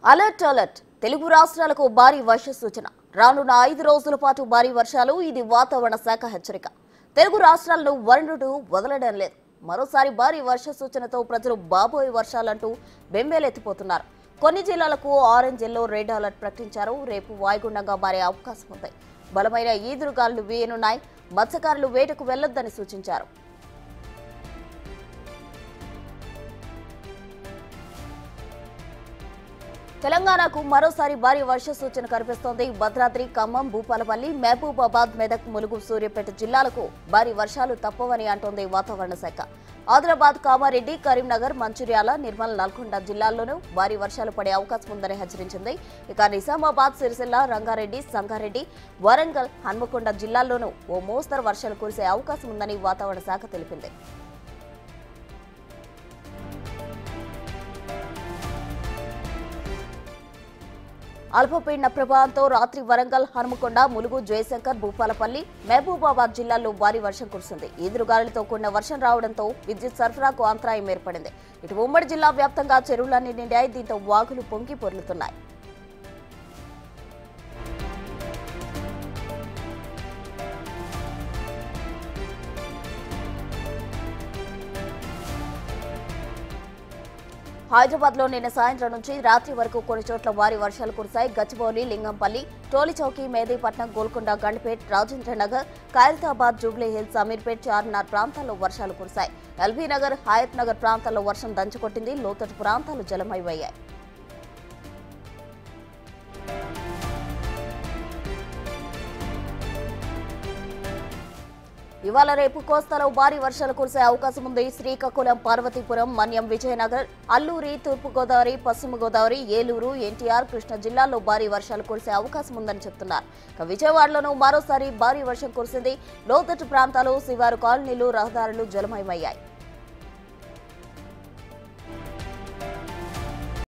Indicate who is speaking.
Speaker 1: alert alert Telugu రాష్ట్రాలకు భారీ వర్ష సూచన రానున్న ఐదు రోజుల పాటు భారీ వర్షాలు ఇది వాతావరణ శాఖ హెచ్చరిక తెలుగు రాష్ట్రాలను వరుణుడు వదలడం లేదు మరోసారి భారీ వర్ష సూచనతో ప్రజలు బాబోయ్ వర్షాలంటూ బెంబేలెత్తిపోతున్నారు కొన్ని జిల్లాలకు ఆరెంజ్ ఎల్లో రెడ్ అలర్ట్ ప్రకటించారు రేపు వాయుగుండంగా మారే అవకాశం ఉంది బలమైన ఈదురుగాలు వీయనున్నాయి మత్స్యకారులు వేటకు వెళ్లొద్దని సూచించారు తెలంగాణకు మరోసారి భారీ వర్ష సూచన కనిపిస్తోంది భద్రాద్రి ఖమ్మం భూపాలపల్లి మహబూబాబాద్ మెదక్ ములుగు సూర్యాపేట జిల్లాలకు భారీ వర్షాలు తప్పవని అంటోంది వాతావరణ శాఖ ఆదిలాబాద్ కామారెడ్డి కరీంనగర్ మంచిర్యాల నిర్మల్ నల్గొండ జిల్లాల్లోనూ భారీ వర్షాలు పడే అవకాశం ఉందని హెచ్చరించింది ఇక నిజామాబాద్ సిరిసిల్ల రంగారెడ్డి సంగారెడ్డి వరంగల్ హన్మకొండ జిల్లాల్లోనూ ఓ మోస్తరు వర్షాలు కురిసే అవకాశం ఉందని వాతావరణ శాఖ తెలిపింది అల్పపీడన ప్రభావంతో రాత్రి వరంగల్ హనుమకొండ ములుగు జయశంకర్ భూపాలపల్లి మహబూబాబాద్ జిల్లాల్లో భారీ వర్షం కురిసింది ఈదురుగాలులతో కూడిన వర్షం రావడంతో విద్యుత్ సరఫరాకు అంతరాయం ఏర్పడింది ఇటు ఉమ్మడి జిల్లా వ్యాప్తంగా చెరువులన్నీ నిండాయి దీంతో వాగులు పొంగి పొర్లుతున్నాయి హైదరాబాద్ లో నిన్న సాయంత్రం నుంచి రాత్రి వరకు కొన్ని చోట్ల భారీ వర్షాలు కురిశాయి గచ్చిబౌలి లింగంపల్లి టోలిచౌకి మేదీపట్నం గోల్కొండ గండిపేట్ రాజేంద్ర నగర్ ఖైరతాబాద్ జూబ్లీ హిల్స్ అమీర్పేట్ చార్మినార్ ప్రాంతాల్లో వర్షాలు కురిశాయి ఎల్బీ నగర్ హయత్ నగర్ ప్రాంతాల్లో వర్షం దంచుకొట్టింది లోతట్టు ప్రాంతాలు జలమైపోయాయి ఇవాళ రేపు కోస్తాలో భారీ వర్షాలు కురిసే అవకాశం ఉంది శ్రీకాకుళం పార్వతీపురం మన్యం విజయనగర్ అల్లూరి తూర్పుగోదావరి పశ్చిమ గోదావరి ఏలూరు ఎన్టీఆర్ కృష్ణా జిల్లాల్లో భారీ వర్షాలు కురిసే అవకాశం ఉందని చెప్తున్నారు ఇక విజయవాడలోనూ మరోసారి భారీ వర్షం కురిసింది లోతట్టు ప్రాంతాలు శివారు కాలనీలు రహదారులు జలమయమయ్యాయి